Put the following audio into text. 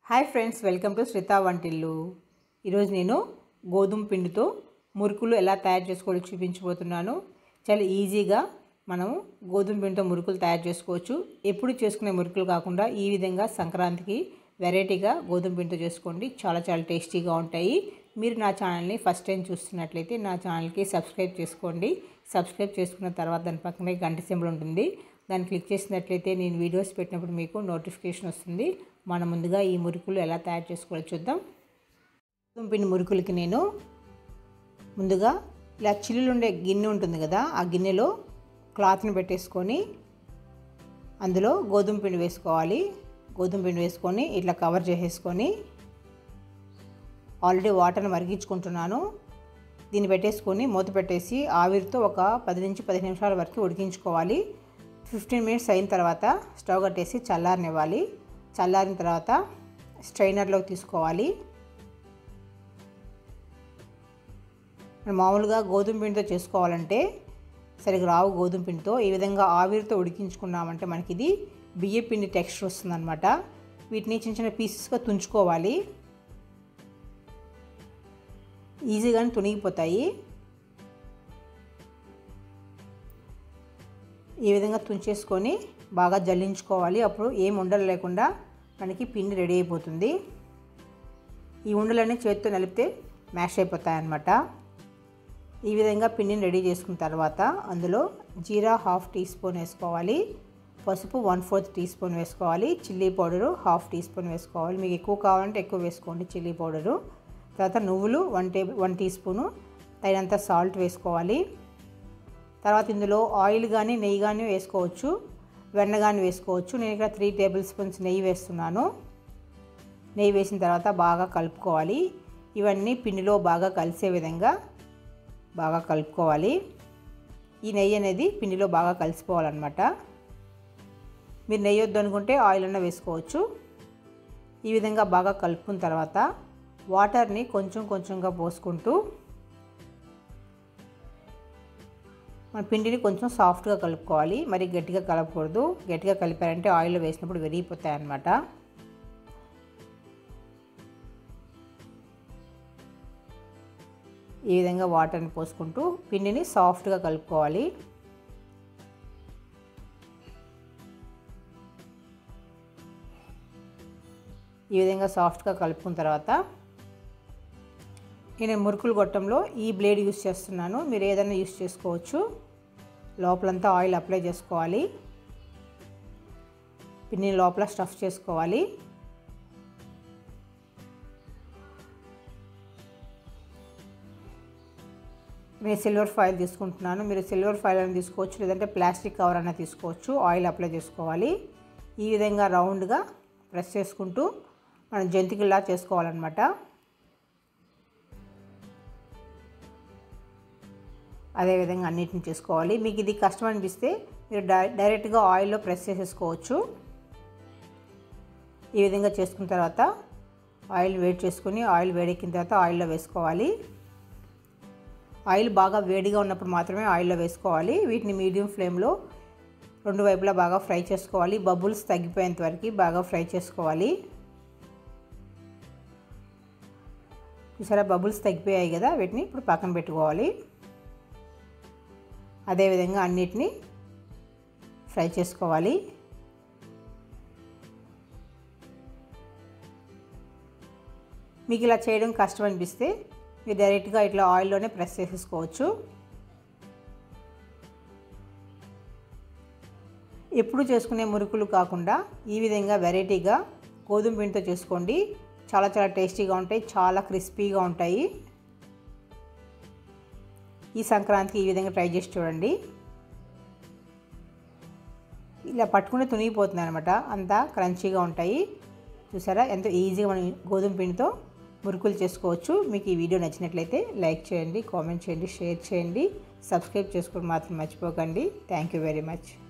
hi friends welcome to Sritha వంటిల్లు ఈరోజు నేను గోధుమ పిండితో మురుకులు ఎలా తయారు చేసుకోవాలో చూపించబోతున్నాను చాలా ఈజీగా మనము గోధుమ పిండితో మురుకులు తయారు చేసుకోవచ్చు ఎప్పుడు చేసుకునే మురుకులు కాకుండా ఈ విధంగా సంక్రాంతికి వెరైటీగా గోధుమ పిండితో చేసుకోండి చాలా చాలా టేస్టీగా ఉంటాయి మీరు నా ఛానల్ని ఫస్ట్ టైం చూస్తున్నట్లయితే నా ఛానల్కి సబ్స్క్రైబ్ చేసుకోండి సబ్స్క్రైబ్ చేసుకున్న తర్వాత దాని పక్కనే గంట సింబల్ ఉంటుంది దాన్ని క్లిక్ చేసినట్లయితే నేను వీడియోస్ పెట్టినప్పుడు మీకు నోటిఫికేషన్ వస్తుంది మనం ముందుగా ఈ మురుకులు ఎలా తయారు చేసుకోవాలో చూద్దాం గోధుమ పిండి మురుకులకి నేను ముందుగా ఇలా చిల్లులు ఉండే గిన్నె ఉంటుంది కదా ఆ గిన్నెలో క్లాత్ని పెట్టేసుకొని అందులో గోధుమ పిండి వేసుకోవాలి గోధుమ పిండి వేసుకొని ఇట్లా కవర్ చేసేసుకొని ఆల్రెడీ వాటర్ని మరిగించుకుంటున్నాను దీన్ని పెట్టేసుకొని మూత పెట్టేసి ఆవిరితో ఒక పది నుంచి పదిహేను నిమిషాల వరకు ఉడికించుకోవాలి ఫిఫ్టీన్ మినిట్స్ అయిన తర్వాత స్టవ్ కట్టేసి చల్లారనివ్వాలి చల్లారిన తర్వాత స్ట్రైనర్లోకి తీసుకోవాలి మామూలుగా గోధుమ పిండితో చేసుకోవాలంటే సరిగ్గా రావు గోధుమ పిండితో ఈ విధంగా ఆవిరితో ఉడికించుకున్నామంటే మనకి ఇది బియ్య పిండి టెక్స్చర్ వస్తుందన్నమాట వీటిని చిన్న చిన్న పీసెస్గా తుంచుకోవాలి ఈజీగానే తునిగిపోతాయి ఈ విధంగా తుంచేసుకొని బాగా జల్లించుకోవాలి అప్పుడు ఏం ఉండలు లేకుండా మనకి పిండి రెడీ అయిపోతుంది ఈ ఉండలన్నీ చేతితో నలిపితే మ్యాష్ అయిపోతాయి అన్నమాట ఈ విధంగా పిండిని రెడీ చేసుకున్న తర్వాత అందులో జీరా హాఫ్ టీ స్పూన్ వేసుకోవాలి పసుపు వన్ ఫోర్త్ టీ స్పూన్ వేసుకోవాలి chilli powder half teaspoon వేసుకోవాలి మీకు ఎక్కువ కావాలంటే ఎక్కువ వేసుకోండి చిల్లీ పౌడరు తర్వాత నువ్వులు one table one teaspoon తగినంత సాల్ట్ వేసుకోవాలి తర్వాత ఇందులో ఆయిల్ కానీ నెయ్యి కానీ వేసుకోవచ్చు వెన్న కానీ వేసుకోవచ్చు నేను ఇక్కడ త్రీ టేబుల్ స్పూన్స్ నెయ్యి వేస్తున్నాను నెయ్యి వేసిన తర్వాత బాగా కలుపుకోవాలి ఇవన్నీ పిండిలో బాగా కలిసే విధంగా బాగా కలుపుకోవాలి ఈ నెయ్యి అనేది పిండిలో బాగా కలిసిపోవాలన్నమాట మీరు నెయ్యి వద్దు అనుకుంటే ఆయిల్ అన్న వేసుకోవచ్చు ఈ విధంగా బాగా కలుపుకున్న తర్వాత వాటర్ని కొంచెం కొంచెంగా పోసుకుంటూ మన పిండిని కొంచెం సాఫ్ట్గా కలుపుకోవాలి మరి గట్టిగా కలపకూడదు గట్టిగా కలిపారంటే ఆయిల్లో వేసినప్పుడు విరిగిపోతాయి అన్నమాట ఈ విధంగా వాటర్ని పోసుకుంటూ పిండిని సాఫ్ట్గా కలుపుకోవాలి ఈ విధంగా సాఫ్ట్గా కలుపుకున్న తర్వాత నేను మురుకులు గొట్టంలో ఈ బ్లేడ్ యూస్ చేస్తున్నాను మీరు ఏదైనా యూస్ చేసుకోవచ్చు లోపలంతా ఆయిల్ అప్లై చేసుకోవాలి పిండిని లోపల స్టఫ్ చేసుకోవాలి నేను సిల్వర్ ఫాయిల్ తీసుకుంటున్నాను మీరు సిల్వర్ ఫాయిల్ అని తీసుకోవచ్చు లేదంటే ప్లాస్టిక్ కవర్ అయినా తీసుకోవచ్చు ఆయిల్ అప్లై చేసుకోవాలి ఈ విధంగా రౌండ్గా ప్రెస్ చేసుకుంటూ మనం జంతికల్లా చేసుకోవాలన్నమాట అదేవిధంగా అన్నిటిని చేసుకోవాలి మీకు ఇది కష్టం అనిపిస్తే మీరు డైరెక్ట్గా ఆయిల్లో ప్రెస్ చేసేసుకోవచ్చు ఈ విధంగా చేసుకున్న తర్వాత ఆయిల్ వేడి చేసుకుని ఆయిల్ వేడెక్కిన తర్వాత ఆయిల్లో వేసుకోవాలి ఆయిల్ బాగా వేడిగా ఉన్నప్పుడు మాత్రమే ఆయిల్లో వేసుకోవాలి వీటిని మీడియం ఫ్లేమ్లో రెండు వైపులా బాగా ఫ్రై చేసుకోవాలి బబుల్స్ తగ్గిపోయేంత వరకు బాగా ఫ్రై చేసుకోవాలి చూసారా బబుల్స్ తగ్గిపోయాయి కదా వీటిని ఇప్పుడు పక్కన పెట్టుకోవాలి అదేవిధంగా అన్నిటినీ ఫ్రై చేసుకోవాలి మీకు ఇలా చేయడం కష్టం అనిపిస్తే మీరు డైరెక్ట్గా ఇట్లా ఆయిల్లోనే ప్రెస్ చేసేసుకోవచ్చు ఎప్పుడు చేసుకునే మురుకులు కాకుండా ఈ విధంగా వెరైటీగా గోధుమ పిండితో చేసుకోండి చాలా చాలా టేస్టీగా ఉంటాయి చాలా క్రిస్పీగా ఉంటాయి ఈ సంక్రాంతికి ఈ విధంగా ట్రై చేసి చూడండి ఇలా పట్టుకుంటే తునిగిపోతుంది అనమాట అంతా క్రంచీగా ఉంటాయి చూసారా ఎంతో ఈజీగా మనం గోధుమ పిండితో మురుకులు చేసుకోవచ్చు మీకు ఈ వీడియో నచ్చినట్లయితే లైక్ చేయండి కామెంట్ చేయండి షేర్ చేయండి సబ్స్క్రైబ్ చేసుకోవడం మాత్రం మర్చిపోకండి థ్యాంక్ యూ వెరీ మచ్